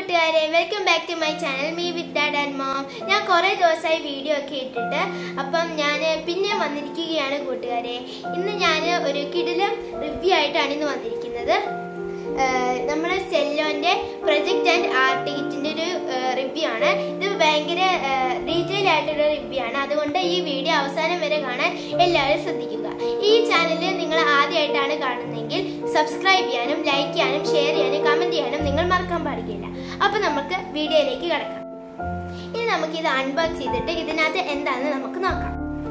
കൂട്ടുകാരെ welcome back to my channel me with dad and mom ഞാൻ കുറേ ദിവസമായി വീഡിയോ ഒക്കെ ഇട്ടിട്ട് അപ്പം ഞാൻ പിന്നെ വന്നിരിക്കുകയാണ് കൂട്ടുകാരെ ഇന്ന് ഞാൻ ഒരു കിടിലം റിവ്യൂ ആയിട്ടാണ് ഇന്ന് വന്നിരിക്കുന്നത് നമ്മുടെ സെല്ലോന്റെ പ്രൊജക്ട് ആൻഡ് ആർട്ട് കിറ്റിന്റെ ഒരു റിവ്യൂ ആണ് ഇത് ഭയങ്കര ഡീറ്റെയിൽ ആയിട്ടൊരു റിവ്യൂ ആണ് അതുകൊണ്ട് ഈ വീഡിയോ അവസാനം വരെ കാണാൻ എല്ലാവരും ശ്രദ്ധിക്കുക ഈ ചാനൽ നിങ്ങൾ ആദ്യമായിട്ടാണ് കാണുന്നതെങ്കിൽ സബ്സ്ക്രൈബ് ചെയ്യാനും ലൈക്ക് ചെയ്യാനും ഷെയർ ചെയ്യാനും കമന്റ് ചെയ്യാനും നിങ്ങൾ മറക്കാൻ പാടില്ല അപ്പൊ നമുക്ക് വീഡിയോയിലേക്ക് കിടക്കാം ഇനി നമുക്ക് ഇത് അൺബോക്സ് ചെയ്തിട്ട് ഇതിനകത്ത് എന്താണെന്ന് നമുക്ക് നോക്കാം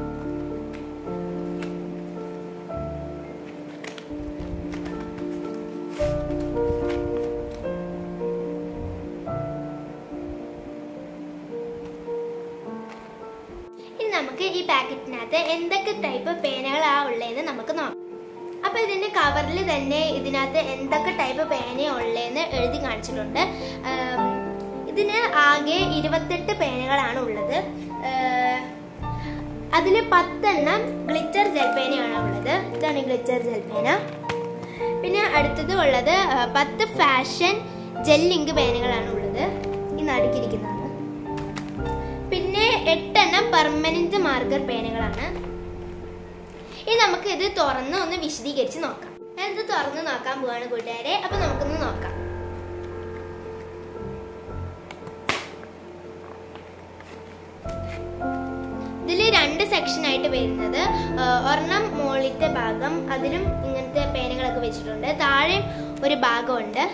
ഇനി നമുക്ക് ഈ പാക്കറ്റിനകത്ത് എന്തൊക്കെ ടൈപ്പ് പേനകളാ ഉള്ളതെന്ന് നമുക്ക് നോക്കാം അപ്പൊ ഇതിന്റെ കവറിൽ തന്നെ ഇതിനകത്ത് എന്തൊക്കെ ടൈപ്പ് പേനയാ ഉള്ളതെന്ന് എഴുതി കാണിച്ചിട്ടുണ്ട് ആം, ഇതിന് ആകെ ഇരുപത്തെട്ട് പേനകളാണ് ഉള്ളത് അതിൽ പത്തെണ്ണം ഗ്ലിറ്റർ ജെൽ പേനയാണ് ഉള്ളത് ഇതാണ് ഗ്ലിറ്റർ ജെൽ പേന പിന്നെ അടുത്തത് ഉള്ളത് ആ, പത്ത് ഫാഷൻ ജെല്ലിങ്ക് പേനകളാണ് ഉള്ളത് ഈ നടുക്കിരിക്കുന്നതാണ് പിന്നെ എട്ടെണ്ണം പെർമനന്റ് മാർക്കർ പേനകളാണ് ഇനി നമുക്ക് ഇത് തുറന്ന് ഒന്ന് വിശദീകരിച്ച് നോക്കാം ഞാൻ ഇത് തുറന്ന് നോക്കാൻ പോവാണ് കൂട്ടുകാരെ അപ്പൊ നമുക്കൊന്ന് നോക്കാം ഇതിൽ രണ്ട് സെക്ഷൻ ആയിട്ട് വരുന്നത് ആ, ഒരെണ്ണം മുകളിലത്തെ ഭാഗം അതിലും ഇങ്ങനത്തെ പേനകളൊക്കെ വെച്ചിട്ടുണ്ട് താഴെ ഒരു ഭാഗമുണ്ട്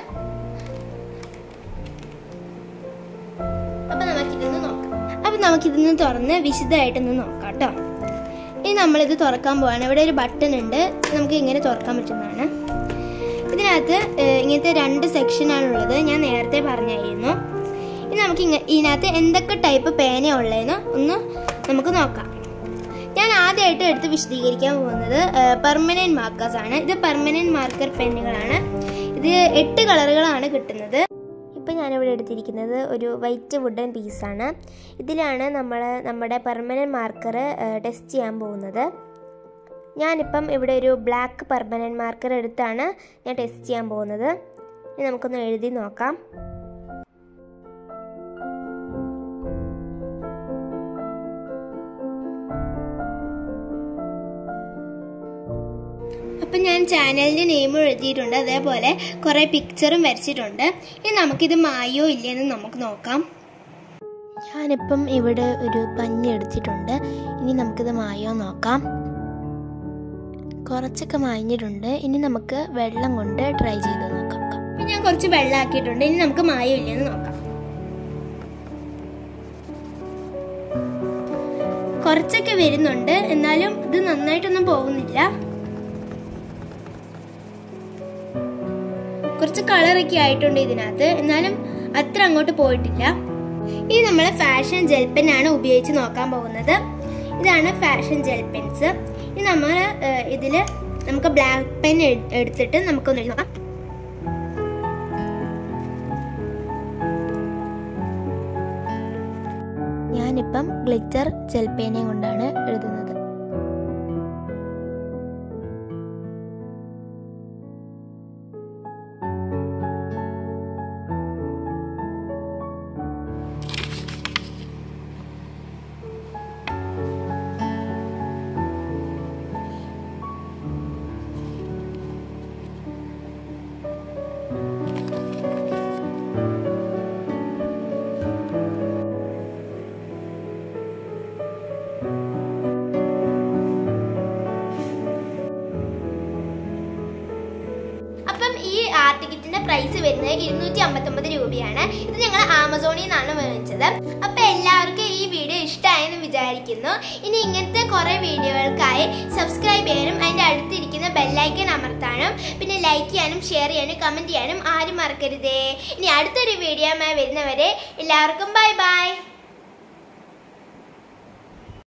അപ്പൊ നമുക്കിതൊന്ന് നോക്കാം അപ്പൊ നമുക്കിതൊന്ന് തുറന്ന് വിശദമായിട്ടൊന്ന് നോക്കാം കേട്ടോ ഇനി നമ്മളിത് തുറക്കാൻ പോവാണ് ഇവിടെ ഒരു ബട്ടൺ ഉണ്ട് നമുക്ക് ഇങ്ങനെ തുറക്കാൻ പറ്റുന്നതാണ് ഇതിനകത്ത് ഏഹ്, ഇങ്ങനത്തെ രണ്ട് സെക്ഷനാണുള്ളത് ഞാൻ നേരത്തെ പറഞ്ഞായിരുന്നു ഇനി നമുക്ക് ഇങ്ങ ഇതിനകത്ത് എന്തൊക്കെ ടൈപ്പ് പേന ഉള്ളതെന്ന് ഒന്ന് നമുക്ക് നോക്കാം ഞാൻ ആദ്യമായിട്ട് എടുത്ത് വിശദീകരിക്കാൻ പോകുന്നത് പെർമനന്റ് മാർക്കേഴ്സ് ആണ് ഇത് പെർമനന്റ് മാർക്കർ പെന്നുകളാണ് ഇത് എട്ട് കളറുകളാണ് കിട്ടുന്നത് ഇപ്പം ഞാനിവിടെ എടുത്തിരിക്കുന്നത് ഒരു വൈറ്റ് വുഡൻ പീസാണ് ഇതിലാണ് നമ്മൾ നമ്മുടെ പെർമനൻറ്റ് മാർക്കർ ടെസ്റ്റ് ചെയ്യാൻ പോകുന്നത് ഞാനിപ്പം ഇവിടെ ഒരു ബ്ലാക്ക് പെർമനൻറ്റ് മാർക്കർ എടുത്താണ് ഞാൻ ടെസ്റ്റ് ചെയ്യാൻ പോകുന്നത് ഇനി നമുക്കൊന്ന് എഴുതി നോക്കാം അപ്പം ഞാൻ ചാനലിൻ്റെ നെയിമും എഴുതിയിട്ടുണ്ട് അതേപോലെ കുറേ പിക്ചറും വരച്ചിട്ടുണ്ട് ഇനി നമുക്കിത് മായോ ഇല്ലയെന്ന് നമുക്ക് നോക്കാം ഞാനിപ്പം ഇവിടെ ഒരു പഞ്ഞി എടുത്തിട്ടുണ്ട് ഇനി നമുക്കിത് മായോ നോക്കാം കുറച്ചൊക്കെ മാഞ്ഞിട്ടുണ്ട് ഇനി നമുക്ക് വെള്ളം കൊണ്ട് ട്രൈ ചെയ്ത് നോക്കാം ഇപ്പം ഞാൻ കുറച്ച് വെള്ളം ആക്കിയിട്ടുണ്ട് ഇനി നമുക്ക് മായോ ഇല്ലയെന്ന് നോക്കാം കുറച്ചൊക്കെ വരുന്നുണ്ട് എന്നാലും ഇത് നന്നായിട്ടൊന്നും പോകുന്നില്ല കുറച്ച് കളറൊക്കെ ആയിട്ടുണ്ട് ഇതിനകത്ത് എന്നാലും അത്ര അങ്ങോട്ട് പോയിട്ടില്ല ഇനി നമ്മൾ ഫാഷൻ ജെൽ പെൻ ആണ് ഉപയോഗിച്ച് നോക്കാൻ പോകുന്നത് ഇതാണ് ഫാഷൻ ജെൽ പെൻസ് ഇനി നമ്മൾ ഇതിൽ നമുക്ക് ബ്ലാക്ക് പെൻ എടുത്തിട്ട് നമുക്കൊന്ന് എഴുതി നോക്കാം ഞാനിപ്പം ഗ്ലിറ്റർ ജെൽ പേനയും കൊണ്ടാണ് എഴുതുന്നത് അപ്പം ഈ ആർട്ട് കിറ്റിന്റെ പ്രൈസ് വരുന്നത് ഇരുന്നൂറ്റി അമ്പത്തൊമ്പത് രൂപയാണ് ഇത് ഞങ്ങൾ ആമസോണിൽ നിന്നാണ് വാങ്ങിച്ചത് അപ്പൊ എല്ലാവർക്കും ഈ വീഡിയോ ഇഷ്ടമായെന്ന് വിചാരിക്കുന്നു ഇനി ഇങ്ങനത്തെ കുറെ വീഡിയോകൾക്കായി സബ്സ്ക്രൈബ് ചെയ്യാനും അതിന്റെ അടുത്തിരിക്കുന്ന ബെല്ലൈക്കൻ അമർത്താനും പിന്നെ ലൈക്ക് ചെയ്യാനും ഷെയർ ചെയ്യാനും കമന്റ് ചെയ്യാനും ആരും മറക്കരുതേ ഇനി അടുത്തൊരു വീഡിയോമായി വരുന്നവരെ എല്ലാവർക്കും ബൈ ബൈ